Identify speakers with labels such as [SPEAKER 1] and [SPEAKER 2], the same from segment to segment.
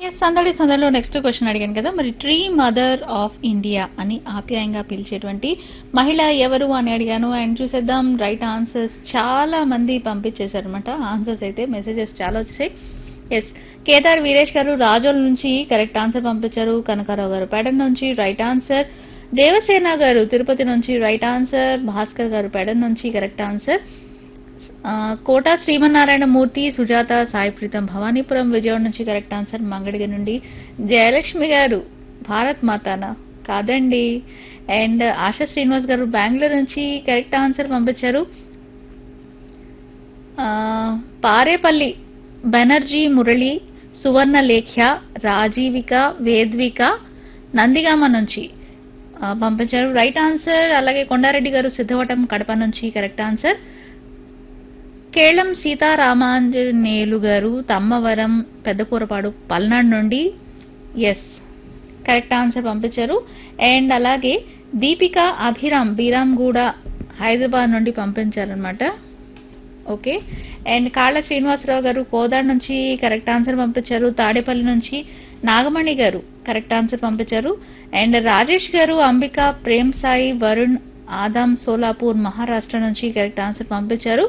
[SPEAKER 1] yes సందడి సందడిలో next question అడిగాను కదా మరి ట్రీ మదర్ ఆఫ్ ఇండియా అని ఆప్యాయంగా పిలిచేటువంటి మహిళ ఎవరు అని అడిగాను అండ్ చూసేద్దాం రైట్ ఆన్సర్స్ చాలా మంది పంపించేశారు అనమాట ఆన్సర్స్ అయితే మెసేజెస్ చాలా వచ్చాయి ఎస్ కేదార్ వీరేష్ గారు రాజోల్ నుంచి కరెక్ట్ ఆన్సర్ పంపించారు కనకారావు గారు పెడన్ నుంచి రైట్ ఆన్సర్ దేవసేన గారు తిరుపతి నుంచి రైట్ ఆన్సర్ భాస్కర్ గారు పెడన్ నుంచి కరెక్ట్ ఆన్సర్ ఆ, కోట శ్రీమన్నారాయణ మూర్తి సుజాత సాయి ప్రీతం భవానీపురం విజయవాడ నుంచి కరెక్ట్ ఆన్సర్ మంగడిగ నుండి జయలక్ష్మి గారు భారత్ మాతానా కాదండి అండ్ ఆశా శ్రీనివాస్ గారు బెంగళూరు నుంచి కరెక్ట్ ఆన్సర్ పంపించారు ఆ, పారేపల్లి బెనర్జీ మురళి సువర్ణ లేఖ్య రాజీవిక వేద్విక నందిగామ నుంచి ఆ, పంపించారు రైట్ ఆన్సర్ అలాగే కొండారెడ్డి గారు సిద్ధవటం కడప నుంచి కరెక్ట్ ఆన్సర్ కేళం సీతారామాంజనేయులు గారు తమ్మవరం పెద్దకూరపాడు పల్నాడు నుండి ఎస్ కరెక్ట్ ఆన్సర్ పంపించారు అండ్ అలాగే దీపిక అభిరామ్ బీరామ్గూడ హైదరాబాద్ నుండి పంపించారనమాట ఓకే అండ్ కాళ్ళ శ్రీనివాసరావు గారు కోదాడ్ నుంచి కరెక్ట్ ఆన్సర్ పంపించారు తాడేపల్లి నుంచి నాగమణి గారు కరెక్ట్ ఆన్సర్ పంపించారు అండ్ రాజేష్ గారు అంబిక ప్రేమ్ సాయి వరుణ్ ఆదాం సోలాపూర్ మహారాష్ట్ర నుంచి కరెక్ట్ ఆన్సర్ పంపించారు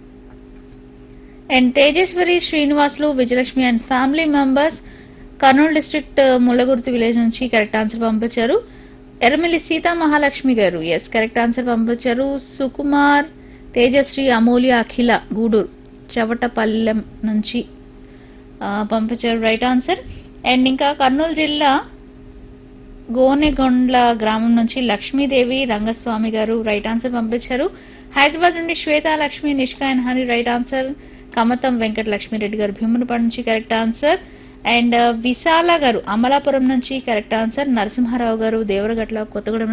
[SPEAKER 1] and Tejeswari Srinivasulu Vijayalakshmi and family members Kurnool district Mullagurthi village నుంచి కరెక్ట్ ఆన్సర్ పంపించారు ఎర్రమిల్లి సీతా మహాలక్ష్మి గారు ఎస్ కరెక్ట్ ఆన్సర్ పంపించారు సుకుమార్ తేజశ్రీ అమూల్య అఖిల గూడూరు చవటపల్లెం నుంచి ఆ, పంపించారు రైట్ ఆన్సర్ అండ్ ఇంకా కర్నూలు జిల్లా గోనెగొండ్ల గ్రామం నుంచి లక్ష్మీదేవి రంగస్వామి గారు రైట్ ఆన్సర్ పంపించారు హైదరాబాద్ నుండి Swetha Lakshmi Nishka and Honey right answer Kamatham Venkata Lakshmireddy garu Bhimunipadu నుంచి కరెక్ట్ ఆన్సర్ అండ్ విశాల గారు అమలాపురం నుంచి కరెక్ట్ ఆన్సర్ నరసింహారావు గారు దేవరగట్ల కొత్తగూడెం